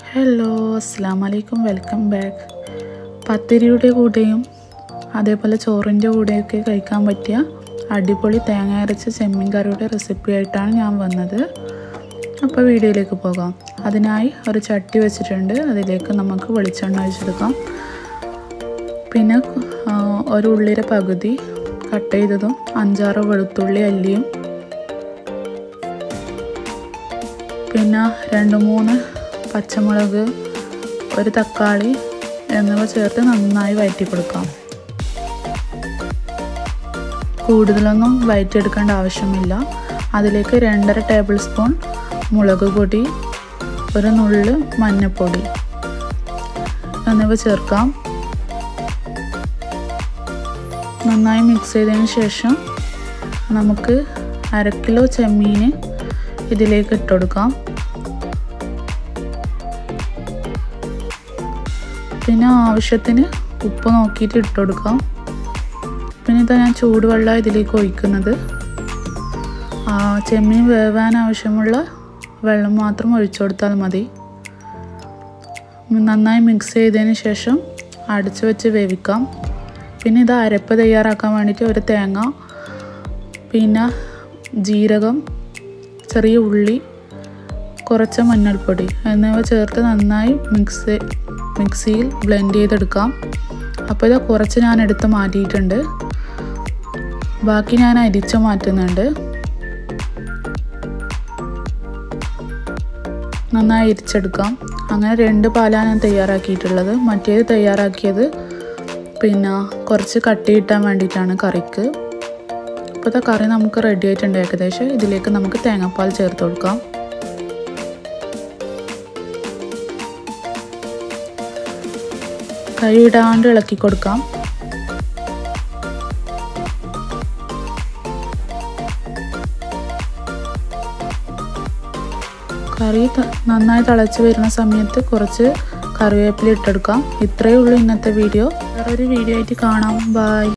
hello അസ്സാം വലൈക്കും welcome back പത്തിരിയുടെ കൂടെയും അതേപോലെ ചോറിൻ്റെ കൂടെയൊക്കെ കഴിക്കാൻ പറ്റിയ അടിപൊളി തേങ്ങ അരച്ച ചെമ്മീൻ കറിയുടെ റെസിപ്പി ആയിട്ടാണ് ഞാൻ വന്നത് അപ്പോൾ വീഡിയോയിലേക്ക് പോകാം അതിനായി ഒരു ചട്ടി വെച്ചിട്ടുണ്ട് അതിലേക്ക് നമുക്ക് വെളിച്ചെണ്ണ ഒഴിച്ചെടുക്കാം പിന്നെ ആ, ഒരു ഉള്ളിയുടെ പകുതി കട്ട് ചെയ്തതും അഞ്ചാറ് വെളുത്തുള്ളി അല്ലിയും പിന്നെ രണ്ട് മൂന്ന് പച്ചമുളക് ഒരു തക്കാളി എന്നിവ ചേർത്ത് നന്നായി വഴറ്റി കൊടുക്കാം കൂടുതലൊന്നും വഴറ്റിയെടുക്കേണ്ട ആവശ്യമില്ല അതിലേക്ക് രണ്ടര ടേബിൾ സ്പൂൺ മുളക് പൊടി ഒരു നുള്ള് മഞ്ഞൾപ്പൊടി എന്നിവ ചേർക്കാം നന്നായി മിക്സ് ചെയ്തതിന് ശേഷം നമുക്ക് അര കിലോ ചെമ്മീൻ ഇതിലേക്ക് ഇട്ടുകൊടുക്കാം പിന്നെ ആവശ്യത്തിന് ഉപ്പ് നോക്കിയിട്ട് ഇട്ട് കൊടുക്കാം പിന്നെ ഇതാ ഞാൻ ചൂടുവെള്ളം ഇതിലേക്ക് ഒഴിക്കുന്നത് ആ ചെമ്മീൻ വേവാൻ ആവശ്യമുള്ള വെള്ളം മാത്രം ഒഴിച്ചു കൊടുത്താൽ മതി നന്നായി മിക്സ് ചെയ്തതിന് ശേഷം അടച്ചു വെച്ച് വേവിക്കാം പിന്നെ ഇത് അരപ്പ് തയ്യാറാക്കാൻ വേണ്ടിയിട്ട് ഒരു തേങ്ങ പിന്നെ ജീരകം ചെറിയ ഉള്ളി കുറച്ച് മഞ്ഞൾപ്പൊടി എന്നിവ ചേർത്ത് നന്നായി മിക്സ് മിക്സിയിൽ ബ്ലെൻഡ് ചെയ്തെടുക്കാം അപ്പോൾ ഇത് കുറച്ച് ഞാൻ എടുത്ത് മാറ്റിയിട്ടുണ്ട് ബാക്കി ഞാൻ അരിച്ച് മാറ്റുന്നുണ്ട് നന്നായി അരിച്ചെടുക്കാം അങ്ങനെ രണ്ട് പാലാണ് ഞാൻ തയ്യാറാക്കിയിട്ടുള്ളത് മറ്റേത് തയ്യാറാക്കിയത് പിന്നെ കുറച്ച് കട്ടി കിട്ടാൻ വേണ്ടിയിട്ടാണ് കറിക്ക് ഇപ്പോഴത്തെ കറി നമുക്ക് റെഡി ആയിട്ടുണ്ട് ഏകദേശം ഇതിലേക്ക് നമുക്ക് തേങ്ങാപ്പാൽ ചേർത്ത് കൊടുക്കാം കൈ ഇടാണ്ട് ഇളക്കി കൊടുക്കാം കറി ത- നന്നായി തിളച്ച് വരുന്ന സമയത്ത് കുറച്ച് കറിവേപ്പില ഇട്ടെടുക്കാം ഇത്രയേ ഉള്ളൂ ഇന്നത്തെ വീഡിയോ വേറൊരു വീഡിയോ ആയിട്ട് കാണാം ബായ്